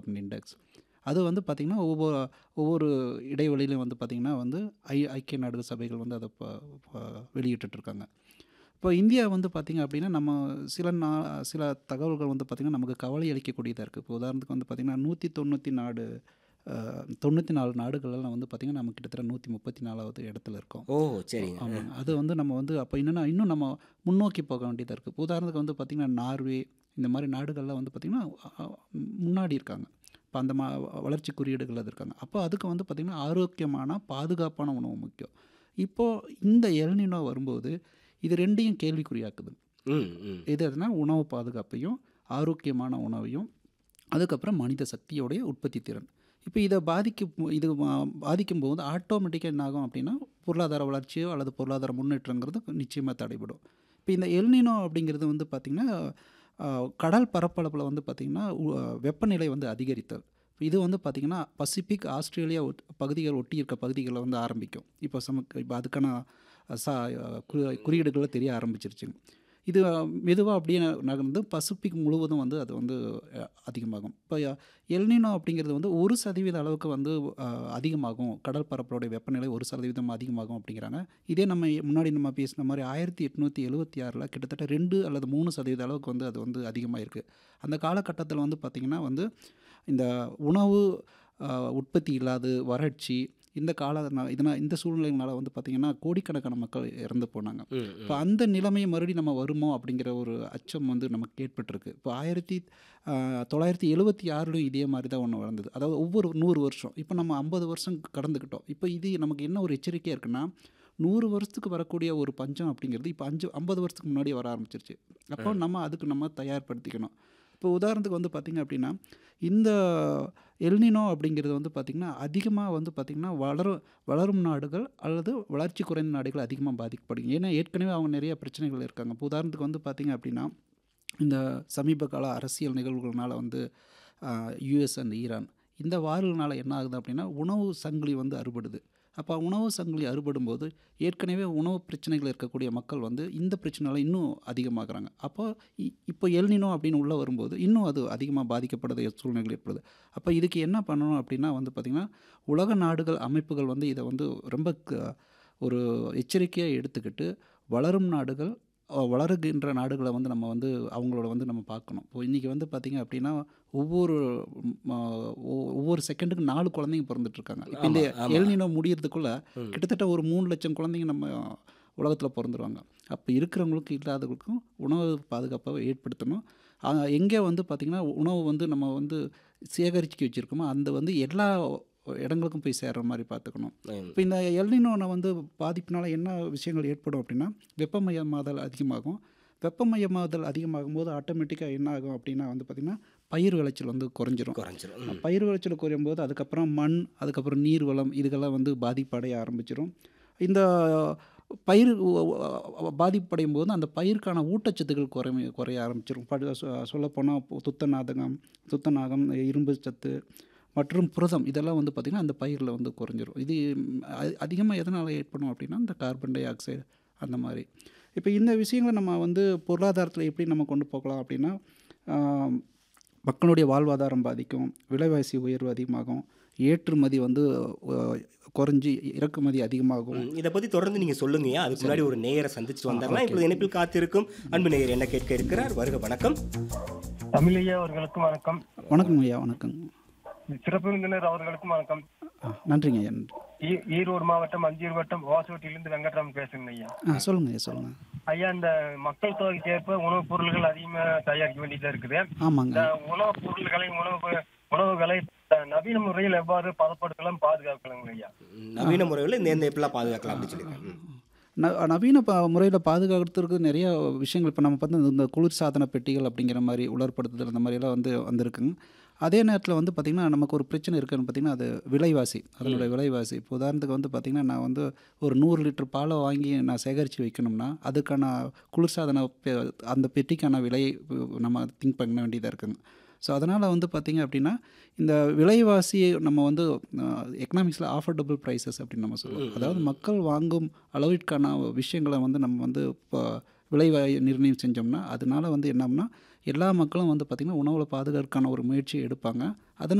Transparent index அது வந்து பார்த்திங்கன்னா ஒவ்வொரு ஒவ்வொரு இடைவெளியிலும் வந்து பார்த்திங்கன்னா வந்து ஐ ஐக்கிய நாடுகள் சபைகள் வந்து அதை ப ப- வெளியிட்டுட்ருக்காங்க இப்போ இந்தியா வந்து பார்த்திங்க அப்படின்னா நம்ம சில நா சில தகவல்கள் வந்து பார்த்திங்கன்னா நமக்கு கவலை அளிக்கக்கூடியதாக இருக்குது இப்போ உதாரணத்துக்கு வந்து பார்த்திங்கன்னா நூற்றி தொண்ணூற்றி நாடு தொண்ணூற்றி நாலு நாடுகளெல்லாம் வந்து பார்த்திங்கன்னா நம்ம கிட்டத்தட்ட நூற்றி முப்பத்தி நாலாவது இடத்துல இருக்கோம் ஓ சரிங்க ஆமாங்க அது வந்து நம்ம வந்து அப்போ என்னென்னா இன்னும் நம்ம முன்னோக்கி போக வேண்டியதாக இருக்குது இப்போ உதாரணத்துக்கு வந்து பார்த்திங்கன்னா நார்வே இந்த மாதிரி நாடுகள்லாம் வந்து பார்த்திங்கன்னா அஹ், முன்னாடி இருக்காங்க இப்போ அந்த மா வளர்ச்சி குறியீடுகள் அது இருக்காங்க அப்போ அதுக்கு வந்து பார்த்திங்கன்னா ஆரோக்கியமான பாதுகாப்பான உணவு முக்கியம் இப்போது இந்த எல்னினோ வரும்போது இது ரெண்டையும் கேள்விக்குறியாக்குது ம் ம் எது எதுனா உணவு பாதுகாப்பையும் ஆரோக்கியமான உணவையும் அதுக்கப்புறம் மனித சக்தியோடைய உற்பத்தி திறன் இப்போ இதை பாதிக்கும் இது பா- பாதிக்கும் போது ஆட்டோமேட்டிக்காக என்ன ஆகும் அப்படின்னா பொருளாதார வளர்ச்சியோ அல்லது பொருளாதார முன்னேற்றங்கிறது நிச்சயமாக தடைபடும் இப்போ இந்த எல்னினோ அப்படிங்கிறது வந்து பார்த்திங்கன்னா ஆஹ், கடல் பரப்பளவில் வந்து பார்த்திங்கன்னா உ- வெப்பநிலை வந்து அதிகரித்தல் இது வந்து பார்த்திங்கன்னா பசிபிக் ஆஸ்திரேலியா ஒட்- பகுதிகள் ஒட்டி இருக்க பகுதிகளில் வந்து ஆரம்பிக்கும் இப்போ சமக்கு இப்போ அதுக்கான சா குறி- குறியீடுகளை தெரிய ஆரம்பிச்சிருச்சுங்க இது மெதுவாக அப்படியே ந- நகர்ந்து பசிபிக் முழுவதும் வந்து அது வந்து அஹ், அதிகமாகும் இப்போ எல்னினோ அப்படிங்கிறது வந்து ஒரு சதவீத அளவுக்கு வந்து அஹ், அதிகமாகும் கடல் பரப்பலுடைய வெப்பநிலை ஒரு சதவீதம் அதிகமாகும் அப்படிங்கிறாங்க இதே நம்ம முன்னாடி நம்ம பேசின மாதிரி ஆயிரத்தி எட்நூற்றி எழுபத்தி ஆறில் கிட்டத்தட்ட ரெண்டு அல்லது மூணு சதவீத அளவுக்கு வந்து அது வந்து அதிகமாக இருக்குது அந்த காலகட்டத்தில் வந்து பார்த்திங்கன்னா வந்து இந்த உணவு அஹ், உற்பத்தி இல்லாத வறட்சி இந்த கால இதனால் இந்த சூழ்நிலைகளால் வந்து பார்த்திங்கன்னா கோடிக்கணக்கான மக்கள் இறந்து போனாங்க ம் ம் இப்போ அந்த நிலைமை மறுபடியும் நம்ம வருமோ அப்படிங்கிற ஒரு அச்சம் வந்து நமக்கு ஏற்பட்டிருக்கு இப்போ ஆயிரத்தி ஆஹ், தொள்ளாயிரத்தி எழுபத்தி ஆறுலையும் இதே மாதிரி தான் ஒன்று வளர்ந்தது அதாவது ஒவ்வொரு நூறு வருஷம் இப்போ நம்ம ஐம்பது வருஷம் கடந்துக்கிட்டோம் இப்போ இது நமக்கு என்ன ஒரு எச்சரிக்கையாக இருக்குன்னா நூறு வருஷத்துக்கு வரக்கூடிய ஒரு பஞ்சம் அப்படிங்கிறது இப்போ அஞ்சு ஐம்பது வருஷத்துக்கு முன்னாடியே வர ஆரம்பிச்சிருச்சு அப்போ நம்ம அதுக்கு நம்ம தயார்படுத்திக்கணும் இப்போ உதாரணத்துக்கு வந்து பார்த்திங்க அப்படின்னா இந்த எல்னினோ அப்படிங்கிறது வந்து பார்த்திங்கன்னா அதிகமாக வந்து பார்த்திங்கன்னா வளரும் வளரும் நாடுகள் அல்லது வளர்ச்சி குறைந்த நாடுகள் அதிகமாக பாதிக்கப்படுங்க ஏன்னா ஏற்கனவே அவங்க நிறைய பிரச்சனைகள் இருக்காங்க இப்போ உதாரணத்துக்கு வந்து பார்த்திங்க அப்படின்னா இந்த சமீப கால அரசியல் நிகழ்வுகள்னால வந்து யூஎஸ் அண்ட் ஈரான் இந்த வார்கள்னால என்ன ஆகுது அப்படின்னா உணவு சங்கிலி வந்து அறுபடுது அப்போ உணவு சங்கிலி அறுபடும் போது ஏற்கனவே உணவு பிரச்சனைகள் இருக்கக்கூடிய மக்கள் வந்து இந்த பிரச்சனையால இன்னும் அதிகமாகறாங்க அப்போ இ- இப்போ எல்னினோ அப்படின்னு உள்ளே வரும்போது இன்னும் அது அதிகமாக பாதிக்கப்படுது சூழ்நிலைகள் ஏற்படுது அப்போ இதுக்கு என்ன பண்ணணும் அப்படின்னா வந்து பார்த்திங்கன்னா உலக நாடுகள் அமைப்புகள் வந்து இதை வந்து ரொம்ப க- ஒரு எச்சரிக்கையாக எடுத்துக்கிட்டு வளரும் நாடுகள் அஹ், வளருகின்ற நாடுகளை வந்து நம்ம வந்து அவங்களோட வந்து நம்ம பார்க்கணும் இப்போ இன்றைக்கி வந்து பார்த்திங்க அப்படின்னா ஒவ்வொரு ம், ஆஹ், ஒ- ஒவ்வொரு செகண்டுக்கு நாலு குழந்தைங்க பிறந்துட்டுருக்காங்க இப்போ இந்த ஆமா, ஆமா. எல்னினோ முடியறதுக்குள்ளே கிட்டத்தட்ட ஒரு மூணு லட்சம் குழந்தைங்க நம்ம உலகத்தில் பிறந்துருவாங்க அப்போ இருக்கிறவங்களுக்கும் இல்லாதவங்களுக்கும் உணவு பாதுகாப்பை ஏற்படுத்தணும் எங்கே வந்து பார்த்திங்கன்னா உணவு வந்து நம்ம வந்து சேகரித்து வச்சுருக்கோமோ அந்த வந்து எல்லா இடங்களுக்கும் போய் சேர்ற மாதிரி பார்த்துக்கணும் ம். இப்போ இந்த எல்னினோனை வந்து பாதிப்பினால என்ன விஷயங்கள் ஏற்படும் அப்படின்னா வெப்பமயமாதல் அதிகமாகும் வெப்பமயமாதல் அதிகமாகும் போது ஆட்டோமேட்டிக்காக என்ன ஆகும் அப்படின்னா வந்து பார்த்திங்கன்னா பயிர் விளைச்சல் வந்து குறைஞ்சிரும் குறைஞ்சிரும் ம். பயிர் விளைச்சல் குறையும் போது அதுக்கப்புறம் மண் அதுக்கப்புறம் நீர் வளம் இதுக்கெல்லாம் வந்து பாதிப்படைய ஆரம்பிச்சிடும் இந்த பயிர் உ- உ- பாதிப்படையும் போது அந்த பயிருக்கான ஊட்டச்சத்துக்கள் குறைய குறைய ஆரம்பிச்சிடும் படு சொல்லப்போனால் துத்தநாதகம் துத்தநாகம் இரும்பு சத்து மற்றும் புரதம் இதெல்லாம் வந்து பார்த்திங்கன்னா அந்த பயிரில் வந்து குறைஞ்சிரும் இது அதிகமாக எதனால் ஏற்படும் அப்படின்னா இந்த கார்பன் டை ஆக்சைடு அந்த மாதிரி இப்போ இந்த விஷயங்களை நம்ம வந்து பொருளாதாரத்தில் எப்படி நம்ம கொண்டு போகலாம் அப்படின்னா ஆம், மக்களுடைய வாழ்வாதாரம் பாதிக்கும் விலைவாசி உயர்வு அதிகமாகும் ஏற்றுமதி வந்து அஹ், குறைஞ்சி இறக்குமதி அதிகமாகும் ம், இதை பத்தி தொடர்ந்து நீங்க சொல்லுங்கய்யா அதுக்கு முன்னாடி ஒரு நேயரை சந்திச்சுட்டு வந்தாங்கன்னா இப்பொழுது இணைப்பில் காத்திருக்கும் அன்பு நேயர் என்ன கேட்க இருக்கிறார் வருக வணக்கம் தமிழையா அவர்களுக்கும் வணக்கம் வணக்கம் ஐயா வணக்கம் சிறப்பு விருந்தினர் அவர்களுக்கும் வணக்கம் ஆ, நன்றிங்க ஐயா நன்றி ஈ- ஈரோடு மாவட்டம் அஞ்சூர் வட்டம் வாசோட்டிலிருந்து வெங்கட்ராமன் பேசுங்க ஐயா ஆ சொல்லுங்கள் ஐயா சொல்லுங்கள் ஐயா இந்த மக்கள் தொகைக்கு ஏற்ப உணவுப் பொருட்கள் அதிகமா தயாரிக்க வேண்டியதா இருக்குது ஆமாங்க இந்த உணவுப் பொருட்களை உணவு உணவுகளை அஹ், நவீன முறையில் எவ்வாறு பதப்படுத்தலாம் பாதுகாக்கலாங்க ஐயா ம், நவீன முறையில் இந்த இந்த எப்படிலாம் பாதுகாக்கலாம் அப்படின்னு சொல்லியிருக்காங்க ம். ந நவீன ப முறையில் பாதுகாக்கிறதுக்கு நிறைய விஷயங்கள் இப்போ நம்ம பார்த்து இந்த குளிர் சாதன பெட்டிகள் அப்படிங்கிற மாதிரி உலர்படுத்துதல் அந்த மாதிரியெல்லாம் வந்து வந்திருக்குங்க அதே நேரத்தில் வந்து பார்த்திங்கன்னா நமக்கு ஒரு பிரச்சனை இருக்குன்னு பார்த்திங்கன்னா அது விலைவாசி அதனுடைய விலைவாசி இப்போ உதாரணத்துக்கு வந்து பார்த்திங்கன்னா நான் வந்து ஒரு நூறு லிட்டர் பாலை வாங்கி நான் சேகரித்து வைக்கணும்னா அதுக்கான குளிர்சாதன பெ- அந்த பெட்டிக்கான விலை நம்ம திங்க் பண்ண வேண்டியதாக இருக்குங்க ஸோ அதனால் வந்து பார்த்திங்க அப்படின்னா இந்த விலைவாசியை நம்ம வந்து எக்கனாமிக்ஸில் ஆஃபர்டபுள் ப்ரைஸஸ் அப்படின்னு நம்ம சொல்லுவோம் அதாவது மக்கள் வாங்கும் அளவிற்கான விஷயங்களை வந்து நம்ம வந்து இப்போ விலை வா- நிர்ணயம் செஞ்சோம்னா அதனால வந்து என்னம்னா எல்லா மக்களும் வந்து பார்த்திங்கன்னா உணவில் பாதுகாப்புக்கான ஒரு முயற்சியை எடுப்பாங்க அதன்